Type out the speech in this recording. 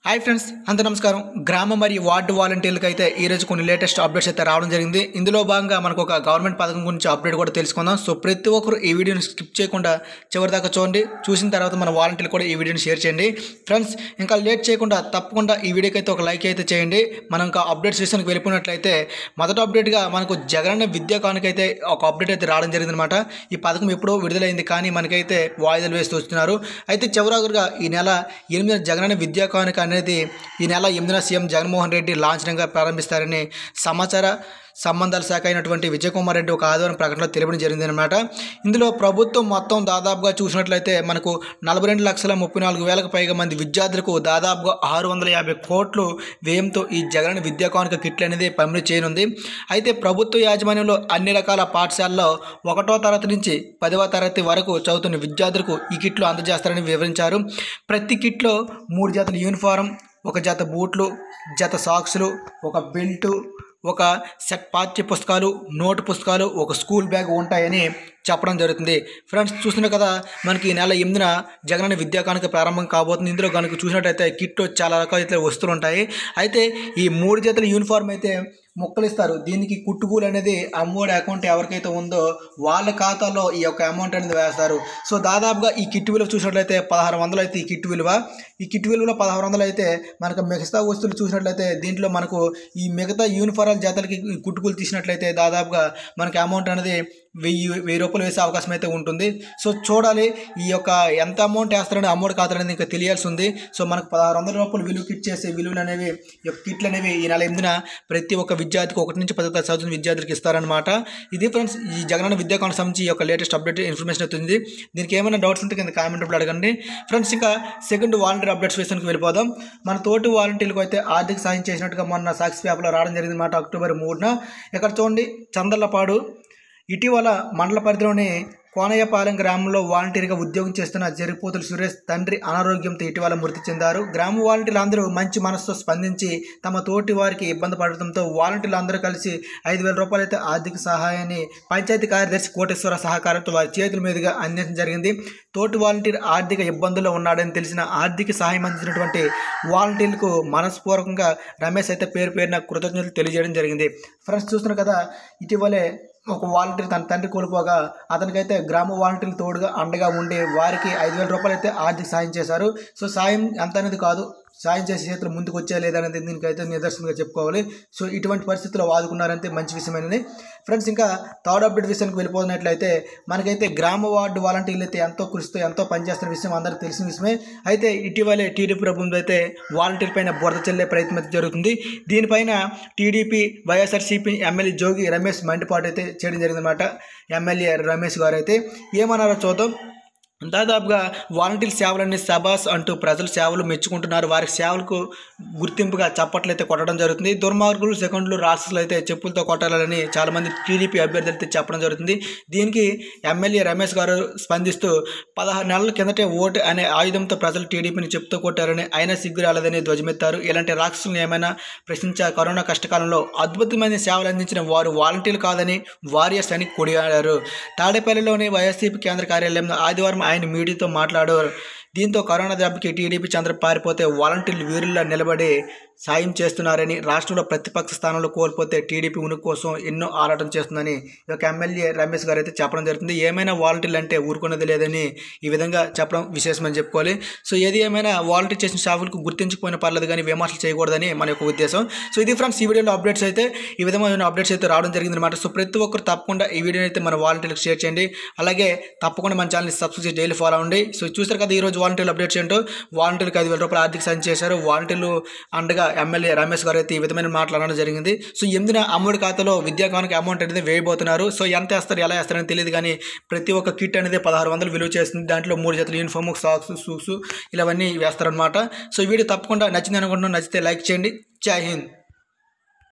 hi friends అంత నమస్కారం గ్రామ మరియు వార్డు వాలంటీర్లకు అయితే ఈరోజు కొన్ని లేటెస్ట్ అప్డేట్స్ అయితే రావడం జరిగింది ఇందులో భాగంగా మనకు ఒక గవర్నమెంట్ పథకం గురించి అప్డేట్ కూడా తెలుసుకుందాం సో ప్రతి ఒక్కరు ఈ వీడియోని స్కిప్ చేయకుండా చివరి దాకా చూడండి చూసిన తర్వాత మన వాలంటీర్లు కూడా ఈ వీడియోని షేర్ చేయండి ఫ్రెండ్స్ ఇంకా లేట్ చేయకుండా తప్పకుండా ఈ వీడియోకి అయితే ఒక లైక్ అయితే చేయండి మనం ఇంకా అప్డేట్స్ విషయానికి వెళ్ళిపోయినట్లయితే మొదటి అప్డేట్గా మనకు జగనన్న విద్యా కానుకైతే ఒక అప్డేట్ అయితే రావడం జరిగిందనమాట ఈ పథకం ఎప్పుడో విడుదలైంది కానీ మనకైతే వాయిదాలు వేస్తూ వస్తున్నారు అయితే చివరాగురుగా ఈ నెల ఎనిమిదిన జగనన్న విద్యా కానుక అనేది ఈ నెల ఎనిమిదిన సీఎం జగన్మోహన్ రెడ్డి లాంఛనంగా ప్రారంభిస్తారని సమాచార సంబంధాల శాఖ అయినటువంటి విజయకుమార్ రెడ్డి ఒక ఆదివారం ప్రకటనలో తెలియడం జరిగిందనమాట ఇందులో ప్రభుత్వం మొత్తం దాదాపుగా చూసినట్లయితే మనకు నలభై రెండు లక్షల ముప్పై నాలుగు వేలకు పైగా మంది విద్యార్థులకు దాదాపుగా ఆరు వందల యాభై కోట్లు వ్యయంతో ఈ జగన్ విద్యా కానుక కిట్లు అనేది పంపిణీ చేయనుంది అయితే ప్రభుత్వ యాజమాన్యంలో అన్ని రకాల పాఠశాలలో ఒకటో తరగతి నుంచి పదవ తరగతి వరకు చదువుతున్న విద్యార్థులకు ఈ కిట్లు అందజేస్తారని వివరించారు ప్రతి కిట్లో మూడు జతల యూనిఫారం ఒక జత బూట్లు జత సాక్సులు ఒక బెల్టు ఒక సెట్ పాఠ్య పుస్తకాలు నోటు పుస్తకాలు ఒక స్కూల్ బ్యాగ్ ఉంటాయని చెప్పడం జరుగుతుంది ఫ్రెండ్స్ చూస్తున్నారు కదా మనకి ఈ నెల ఎనిమిదిన జగనన్న విద్యా కానుక ప్రారంభం కాబోతుంది ఇందులో కనుక చూసినట్టయితే కిట్ చాలా రకాల వస్తువులు ఉంటాయి అయితే ఈ మూడు జతల యూనిఫామ్ అయితే మొక్కలు ఇస్తారు దీనికి కుట్టుకూలు అనేది అమ్మోడి అకౌంట్ ఎవరికైతే ఉందో వాళ్ళ ఖాతాలో ఈ యొక్క అమౌంట్ అనేది వేస్తారు సో దాదాపుగా ఈ కిట్ విలువ చూసినట్లయితే పదహారు వందలు అయితే ఈ కిట్ విలువ ఈ కిట్ విలువలో పదహారు వందలు అయితే మనకు మిగతా వస్తువులు చూసినట్లయితే దీంట్లో మనకు ఈ మిగతా యూనిఫారాల జాతలకి కుట్టుకూలు తీసినట్లయితే దాదాపుగా మనకి అమౌంట్ అనేది వెయ్యి వెయ్యి రూపాయలు వేసే అవకాశం అయితే ఉంటుంది సో చూడాలి ఈ యొక్క ఎంత అమౌంట్ వేస్తారని అమౌంట్ ఖాతాలు అనేది ఇంకా తెలియాల్సి ఉంది సో మనకు పదహారు వందల రూపాయలు విలువ కిట్ చేసే విలువలు అనేవి ఈ యొక్క కిట్లు అనేవి ఈ నెల ఎనిమిదిన ప్రతి ఒక్క విద్యార్థికి ఒకటి నుంచి పదో తరగతి చదువుతున్న విద్యార్థులకు ఇస్తారనమాట ఇది ఫ్రెండ్స్ ఈ జగనన్న విద్యా కానుక సంబంధించి ఈ యొక్క లేటెస్ట్ అప్డేట్ ఇన్ఫర్మేషన్ అవుతుంది దీనికి ఏమైనా డౌట్స్ ఉంటే కింద కామెంట్ రూపంలో అడగండి ఫ్రెండ్స్ ఇంకా సెకండ్ వాలంటీర్ అప్డేట్స్ విషయానికి వెళ్ళిపోదాం మన తోటి వాలంటీర్లకు అయితే ఆర్థిక సాయం చేసినట్టుగా మొన్న సాక్షి పేపర్లో రావడం జరిగింది అన్నమాట అక్టోబర్ మూడున ఇక్కడ చూడండి చందర్లపాడు ఇటీవల మండల పరిధిలోని కోనయ్యపాలెం గ్రామంలో వాలంటీర్గా ఉద్యోగం చేస్తున్న జరిపోతుల సురేష్ తండ్రి అనారోగ్యంతో ఇటీవల మృతి చెందారు గ్రామ వాలంటీర్లు అందరూ మంచి మనసుతో స్పందించి తమ తోటి వారికి ఇబ్బంది పడటంతో వాలంటీర్లు అందరూ కలిసి ఐదు వేల రూపాయలు అయితే ఆర్థిక సహాయాన్ని పంచాయతీ కార్యదర్శి కోటేశ్వర సహకారంతో వారి చేతుల మీదుగా అందించడం జరిగింది తోటి వాలంటీర్ ఆర్థిక ఇబ్బందుల్లో ఉన్నాడని తెలిసిన ఆర్థిక సహాయం అందించినటువంటి వాలంటీర్లకు మనస్పూర్వకంగా రమేష్ అయితే పేరు పేరున కృతజ్ఞతలు తెలియజేయడం జరిగింది ఫ్రెండ్స్ చూస్తున్నారు కదా ఇటీవలే ఒక వాలంటీర్ తన తండ్రి కోల్పోగా అతనికైతే గ్రామ వాలంటీర్లు తోడుగా అండగా ఉండి వారికి ఐదు వేల రూపాయలు అయితే ఆర్థిక సాయం చేశారు సో సాయం ఎంత అనేది కాదు సాయం చేసే చేతులు ముందుకు వచ్చే లేదనేది దీనికైతే నిదర్శనంగా చెప్పుకోవాలి సో ఇటువంటి పరిస్థితుల్లో వాదుకున్నారంటే మంచి విషయమైనది ఫ్రెండ్స్ ఇంకా థర్డ్ అప్డేట్ విషయానికి వెళ్ళిపోయినట్లయితే మనకైతే గ్రామ వార్డు వాలంటీర్లు అయితే ఎంతో కృషితో ఎంతో పనిచేస్తున్న విషయం అందరికీ తెలిసిన విషయమే అయితే ఇటీవలే టీడీపీ ప్రభుత్వం అయితే వాలంటీర్ పైన బురద చెల్లే ప్రయత్నం అయితే జరుగుతుంది దీనిపైన TDP YSRCP MLA Jogi Ramesh మండిపాటు అయితే చేయడం జరిగిందన్నమాట ఎమ్మెల్యే రమేష్ గారు అయితే ఏమన్నారో చూద్దాం దాదాపుగా వాలంటీర్ సేవలన్నీ సబాస్ అంటూ ప్రజలు సేవలు మెచ్చుకుంటున్నారు వారి సేవలకు గుర్తింపుగా చప్పట్లు అయితే కొట్టడం జరుగుతుంది దుర్మార్గులు సెకండ్లు రాష్ట్రాలు అయితే చెప్పులతో కొట్టాలని చాలామంది టీడీపీ అభ్యర్థులు అయితే చెప్పడం జరుగుతుంది దీనికి ఎమ్మెల్యే రమేష్ గారు స్పందిస్తూ పదహారు నెలల కిందటే ఓటు అనే ఆయుధంతో ప్రజలు టీడీపీని చెప్తూ కొట్టారని అయినా సిగ్గు రాలేదని ధ్వజమెత్తారు ఇలాంటి రాక్షసులను ఏమైనా ప్రశ్నించా కరోనా కష్టకాలంలో అద్భుతమైన సేవలు అందించిన వారు వాలంటీర్లు కాదని వారియర్స్ అని కొడియాడారు తాడేపల్లిలోని వైఎస్సీపీ కేంద్ర కార్యాలయంలో ఆదివారం ఆయన మీడియాతో మాట్లాడారు దీంతో కరోనా దెబ్బకి టీడీపీ చంద్ర పారిపోతే వాలంటీర్లు వీరుల్లా నిలబడి సాయం చేస్తున్నారని రాష్ట్రంలో ప్రతిపక్ష స్థానంలో కోల్పోతే టీడీపీ ఉనికి కోసం ఎన్నో ఆరాటం చేస్తుందని ఈ యొక్క ఎమ్మెల్యే రమేష్ గారు అయితే చెప్పడం జరుగుతుంది ఏమైనా వాలంటీర్లు అంటే ఊరుకున్నది లేదని ఈ విధంగా చెప్పడం విశేషమని చెప్పుకోవాలి సో ఏది ఏమైనా వాలంటీర్ చేసిన షాపులకు గుర్తించకపోయినా పర్లేదు కానీ విమర్శలు చేయకూడదని మన యొక్క ఉద్దేశం సో ఇది ఫ్రెండ్స్ ఈ వీడియోలో అప్డేట్స్ అయితే ఈ విధమైన అప్డేట్స్ అయితే రావడం జరిగింది అనమాట సో ప్రతి ఒక్కరు తప్పకుండా ఈ వీడియోని అయితే మన వాలంటీర్లకు షేర్ చేయండి అలాగే తప్పకుండా మన ఛానల్ని సబ్స్క్రైబ్ చేసి డైలీ ఫాలో అవ్వండి సో చూసారు కదా ఈరోజు వాలంటీర్లు అప్డేట్స్ ఏంటో వాలంటీర్లకు ఐదు వేల రూపాయలు ఆర్థిక సాయం చేశారు వాలంటీర్లు అండగా ఎమ్మెల్యే రమేష్ గారు అయితే ఈ విధమైన మాట్లాడడం జరిగింది సో ఎనిమిదిన అమ్మడి ఖాతాలో విద్యా కానుక అమౌంట్ అనేది వేయబోతున్నారు సో ఎంత వేస్తారు ఎలా వేస్తారని తెలియదు కానీ ప్రతి ఒక్క కిట్ అనేది పదహారు వందలు విలువ చేస్తుంది దాంట్లో మూడు జతల యూనిఫామ్ సాక్స్ షూస్ ఇలావన్నీ వేస్తారనమాట సో ఈ వీడియో తప్పకుండా నచ్చింది అనుకుంటున్నాను నచ్చితే లైక్ చేయండి జై హింద్